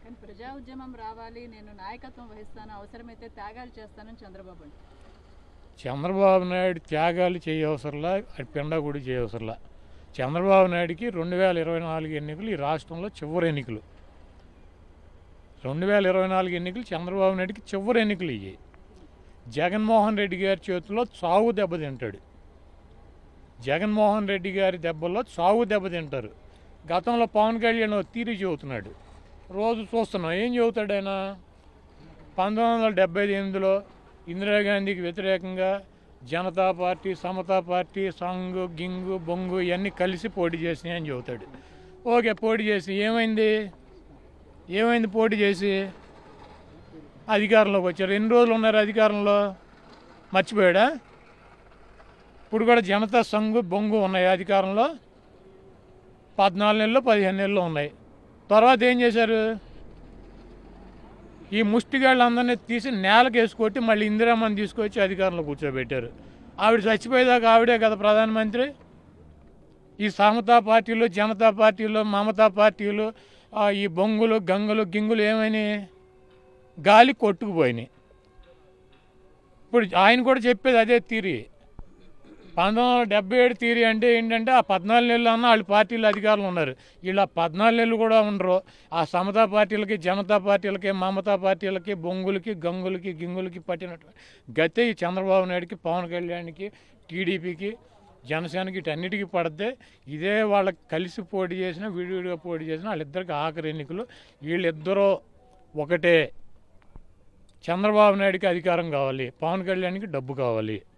కానీ ప్రజా ఉద్యమం రావాలి నేను నాయకత్వం వహిస్తాను అవసరమైతే త్యాగాలు చేస్తానని చంద్రబాబు అంటారు చంద్రబాబు నాయుడు త్యాగాలు చేయవసరంలా అది పిండా కూడా చేయవసరంలా చంద్రబాబు నాయుడికి రెండు వేల ఇరవై నాలుగు ఎన్నికలు ఈ రాష్ట్రంలో చివరి ఎన్నికలు రెండు వేల ఇరవై నాలుగు ఎన్నికలు చంద్రబాబు నాయుడికి చివరి ఎన్నికలు ఇవి జగన్మోహన్ రెడ్డి గారి చేతిలో చావు దెబ్బతింటాడు జగన్మోహన్ రెడ్డి గారి దెబ్బల్లో చావు దెబ్బతింటారు గతంలో పవన్ కళ్యాణ్ ఓ తీరి చెబుతున్నాడు రోజు చూస్తున్నాం ఏం చెబుతాడు ఆయన పంతొమ్మిది వందల డెబ్బై ఎనిమిదిలో ఇందిరాగాంధీకి వ్యతిరేకంగా జనతా పార్టీ సమతా పార్టీ సంగు గింగు బొంగు ఇవన్నీ కలిసి పోటీ చేసినాయి అని చెబుతాడు ఓకే పోటీ చేసి ఏమైంది ఏమైంది పోటీ చేసి అధికారంలోకి వచ్చారు ఎన్ని రోజులు ఉన్నారు అధికారంలో మర్చిపోయాడా ఇప్పుడు కూడా జనతా సంఘు బొంగు ఉన్నాయి అధికారంలో పద్నాలుగు నెలలు పదిహేను నెలలు ఉన్నాయి తర్వాత ఏం చేశారు ఈ ముష్టిగాళ్ళందరినీ తీసి నేలకు వేసుకొట్టి మళ్ళీ ఇందిరామని తీసుకొచ్చి అధికారంలో కూర్చోబెట్టారు ఆవిడ చచ్చిపోయేదాకా ఆవిడే కదా ప్రధానమంత్రి ఈ సమతా పార్టీలు జనతా పార్టీలు మమతా పార్టీలు ఆ, ఈ బొంగులు గంగులు గింగులు ఏమైనాయి గాలి కొట్టుకుపోయినాయి ఇప్పుడు ఆయన కూడా చెప్పేది అదే తీరి పంతొమ్మిది వందల డెబ్బై ఏడు తీరి అంటే ఏంటంటే ఆ పద్నాలుగు నెలలు అన్న వాళ్ళు పార్టీలు అధికారులు ఉన్నారు వీళ్ళు ఆ పద్నాలుగు నెలలు కూడా ఉండరు ఆ సమతా పార్టీలకి జనతా పార్టీలకి మమతా పార్టీలకి బొంగులకి గంగులకి గింగులకి పట్టినట్టు గతే ఈ చంద్రబాబు నాయుడికి పవన్ కళ్యాణ్కి టీడీపీకి జనసేనకి వీటన్నిటికీ పడితే ఇదే వాళ్ళకి కలిసి పోటీ చేసిన విడివిడిగా పోటీ చేసిన వాళ్ళిద్దరికి ఆఖరి ఎన్నికలు వీళ్ళిద్దరూ ఒకటే చంద్రబాబు నాయుడికి అధికారం కావాలి పవన్ కళ్యాణ్కి డబ్బు కావాలి